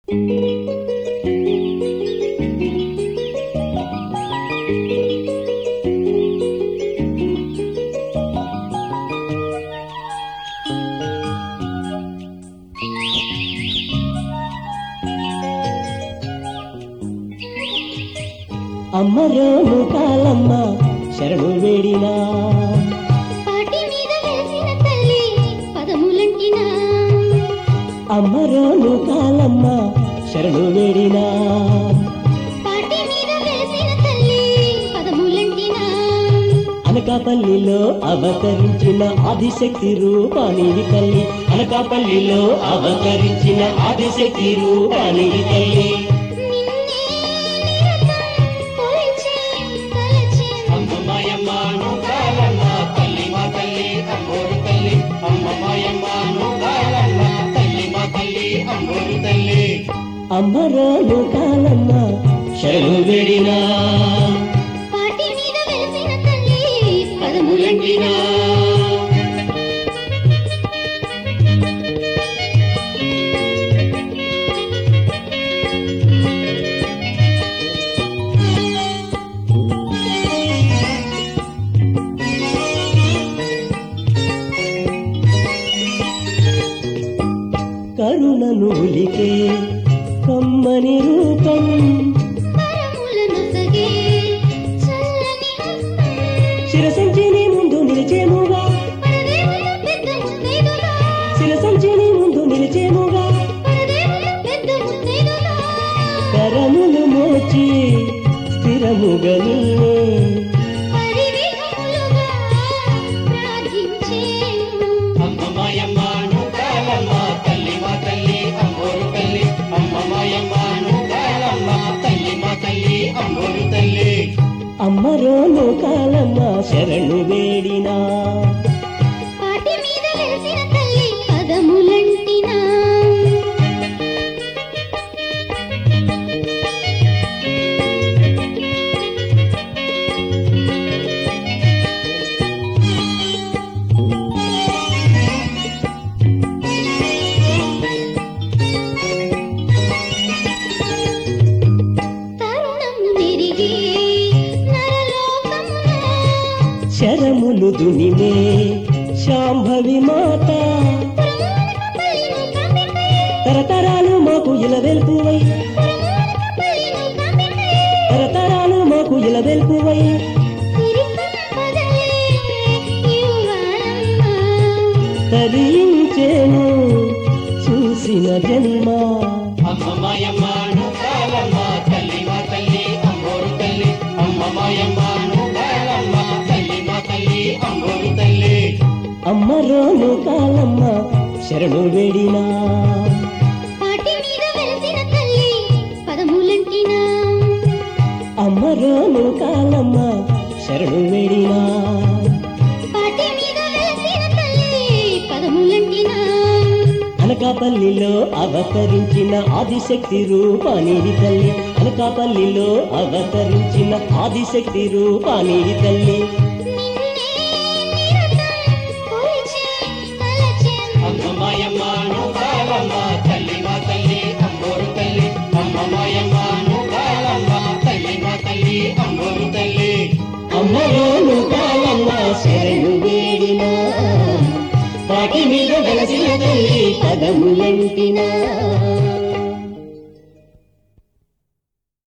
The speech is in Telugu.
అమ్మరోను కాలమ్మ శరణు వేడినా పాటి మీద వెలిసిన తల్లి పదములంటినా అమ్మరోను కాలమ్మ శరణు వేడినా పాటి మీద వెలిసిన తల్లి పదములంటినా అనకాపల్లిలో అవతరించిన ఆదిశక్తి రూపానివి తల్లి అనకాపల్లిలో అవతరించిన ఆదిశక్తి రూపానివి తల్లి నిన్నే నిరతం కొలిచి తలచి అమ్మమాయమ్మను కాలమ్మ తల్లి మా తల్లి అమ్మోరు తల్లి అమ్మమాయమ్మను కాలమ్మ తల్లి మా తల్లి అమ్మోరు తల్లి అమ్మరోను కాలమ్మ శరణు వేడినా పాటి మీద వెలిసిన తల్లి పదములంటినా కరుణనూలికే కమ్మని రూపం పరములను సగే చల్లని హస్తం శిరసంచిని ముందు నిలిచేముగా పరదేవులు పెద్ద ముత్తైదులా శిరసంచిని ముందు నిలిచేముగా పరదేవులు పెద్ద ముత్తైదులా కరములు మోచి స్థిరముగా నిన్నే పరివిహములుగా ప్రార్థించేను అమ్మమాయమ్మను కాలమ్మ తల్లి మా తల్లి అమ్మోరు తల్లి అమ్మమాయమ్మను కాలమ్మ తల్లి మా తల్లి అమ్మోరు తల్లి అమ్మరోను కాలమ్మ శరణు వేడినా పాటి మీద వెలిసిన తల్లి పదములంటినా తరుణము నెరిగి నరలోకమున శరములు దునిమే శాంభవి మాత పురమునకు పల్లిను కంపికై తరతరాలు మాకు ఇలవెల్పువై పురమునకు పల్లిను కంపికై తరతరాలు మాకు ఇలవెల్పువై సిరిపంపదలే యువానమ్మ తరించేను చూసిన జన్మ అమ్మమాయమ్మను కాలమ్మ తల్లి మా తల్లి అమ్మోరు తల్లి అమ్మమాయమ్మను కాలమ్మ తల్లి మా తల్లి అమ్మోరు తల్లి అమ్మరోను కాలమ్మ శరణు వేడినా పాటి మీద వెలిసిన తల్లి పదములంటినా అమ్మరోను కాలమ్మ శరణు వేడినా పాటి మీద వెలిసిన తల్లి పదములంటినా అనకాపల్లిలో అవతరించిన ఆదిశక్తి రూపానిది తల్లి అనకాపల్లిలో అవతరించిన ఆదిశక్తి రూపానిది తల్లి నిన్నే నిరతం కొలిచి తలచెను అమ్మమాయమ్మను కాలమ్మ తల్లి మా తల్లి అమ్మోరు తల్లి అమ్మమాయమ్మను కాలమ్మ తల్లి మా తల్లి అమ్మోరు తల్లి అమ్మరోను కాలమ్మ శరణు వేడినా వాటి మీద వెలసిన తల్లి పదములంటినా